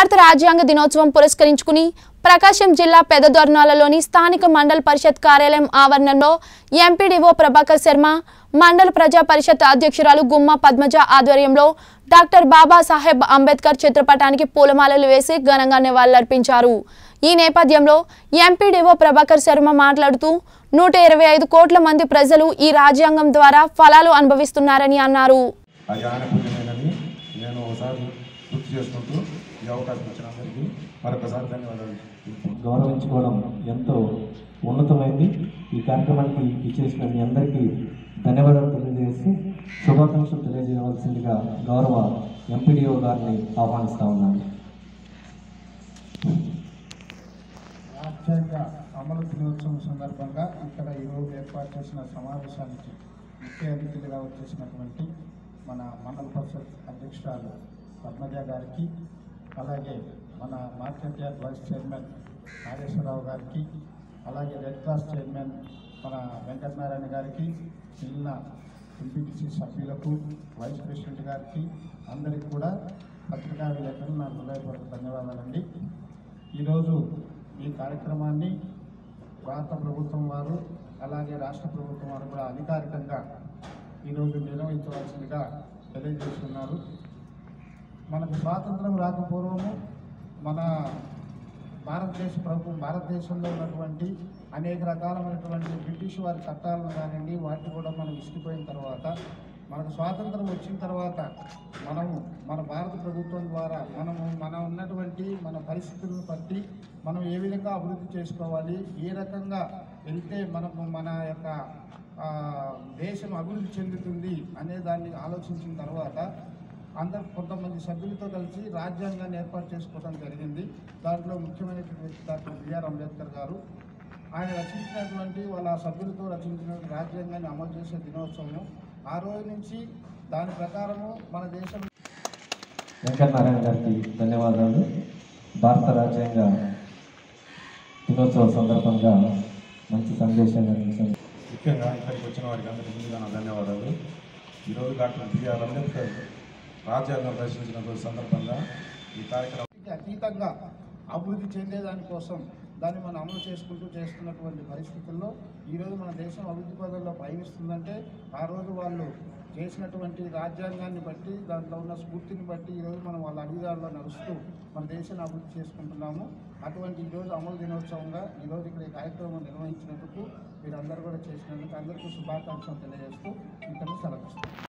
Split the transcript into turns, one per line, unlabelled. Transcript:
భారత రాజ్యాంగ దినోత్సవం పురస్కరించుకుని ప్రకాశం జిల్లా పెదదొర్నాలలోని స్థానిక మండల పరిషత్ కార్యాలయం ఆవరణలో ఎంపీడీఓ ప్రభాకర్ శర్మ మండల ప్రజా పరిషత్ అధ్యక్షురాలు గుమ్మ పద్మజ ఆధ్వర్యంలో డాక్టర్ బాబాసాహెబ్ అంబేద్కర్ చిత్రపటానికి పూలమాలలు వేసి ఘనంగా నివాళులర్పించారు ఈ నేపథ్యంలో ఎంపీడీఓ ప్రభాకర్ శర్మ మాట్లాడుతూ నూట ఇరవై ఐదు కోట్ల మంది ప్రజలు ఈ రాజ్యాంగం ద్వారా ఫలాలు అనుభవిస్తున్నారని అన్నారు
అది ఆయన పుణ్యమేనని నేను ఒకసారి గుర్తు చేసుకుంటూ ఈ అవకాశం ఇచ్చిన అందరికీ మరొకసారి ధన్యవాదాలు తెలుపుకుంటున్నాను.
గౌరవించుకోవడం ఎంతో ఉన్నతమైంది ఈ కార్యక్రమానికి ఇచ్చేసిన మీ అందరికీ ధన్యవాదాలు తెలియజేసి శుభాకాంక్షలు తెలియజేయవలసిందిగా గౌరవ ఎంపీడీఓ గారిని ఆహ్వానిస్తా ఉన్నాను
రాజ్యాంగ అమలు దినోత్సవం సందర్భంగా ఇక్కడ ఈరోజు ఏర్పాటు చేసిన సమావేశానికి ముఖ్య అతిథులుగా వచ్చేసినటువంటి మన మండల పరిషత్ అధ్యక్షురాలు పద్మజ గారికి అలాగే మన market yard vice chairman Nageswara Rao గారికి అలాగే రెడ్ క్రాస్ చైర్మన్ మన వెంకటనారాయణ గారికి మిగిలిన ఎంపీటీసీ సభ్యులకు వైస్ ప్రెసిడెంట్ గారికి అందరికీ కూడా పత్రికా విలేకరులు నా హృదయపూర్వక ధన్యవాదాలండి ఈరోజు ఈ కార్యక్రమాన్ని భారత ప్రభుత్వం వారు అలాగే రాష్ట్ర ప్రభుత్వం వారు కూడా అధికారికంగా ఈరోజు నిర్వహించవలసిందిగా తెలియజేస్తున్నారు మనకు స్వాతంత్రం రాకపూర్వము మన భారతదేశ ప్రభుత్వం భారతదేశంలో ఉన్నటువంటి అనేక రకాలైనటువంటి బ్రిటిష్ వారి చట్టాలను కానివ్వండి వాటిని కూడా మనం ఇసుకుపోయిన తర్వాత మనకు స్వాతంత్రం వచ్చిన తర్వాత మనము మన భారత ప్రభుత్వం ద్వారా మనము మన ఉన్నటువంటి మన పరిస్థితులను బట్టి మనం ఏ విధంగా అభివృద్ధి చేసుకోవాలి ఏ రకంగా వెళ్తే మనము మన యొక్క ఆ, దేశం అభివృద్ధి చెందుతుంది అనే దాన్ని ఆలోచించిన తర్వాత అందరు కొంతమంది సభ్యులతో కలిసి రాజ్యాంగాన్ని ఏర్పాటు చేసుకోవడం జరిగింది దాంట్లో ముఖ్యమైనటువంటి వ్యక్తి డాక్టర్ బిఆర్ అంబేద్కర్ గారు ఆయన రచించినటువంటి వాళ్ళ సభ్యులతో రచించినటువంటి రాజ్యాంగాన్ని అమలు చేసే దినోత్సవం ఆ రోజు నుంచి దాని ప్రకారము మన దేశం
వెంకటనారాయణ గారికి ధన్యవాదాలు భారత రాజ్యాంగ దినోత్సవ సందర్భంగా మంచి సందేశాన్ని అందించారు
ముఖ్యంగా ఇక్కడికి వచ్చిన వారికి అందరికీ ముందుగా నా ధన్యవాదాలు ఈరోజు డాక్టర్ బిఆర్ అంబేద్కర్ రాజ్యాంగం రచించిన సందర్భంగా ఈ కార్యక్రమం
కి అతీతంగా అభివృద్ధి చెందేదాని కోసం దాన్ని మనం అమలు చేసుకుంటూ చేస్తున్నటువంటి పరిస్థితుల్లో ఈరోజు మన దేశం అభివృద్ధి పదంలో పయనిస్తుందంటే ఆ రోజు వాళ్ళు చేసినటువంటి రాజ్యాంగాన్ని బట్టి దాంట్లో ఉన్న స్ఫూర్తిని బట్టి ఈరోజు మనం వాళ్ళ అడుగుదారిలో నడుస్తూ మన దేశాన్ని అభివృద్ధి చేసుకుంటున్నాము అటువంటి ఈరోజు అమలు దినోత్సవంగా ఈరోజు ఇక్కడ ఈ కార్యక్రమం నిర్వహించినందుకు మీరందరూ కూడా చేసినందుకు అందరికీ శుభాకాంక్షలు తెలియజేస్తూ ఇక్కడ సెలవు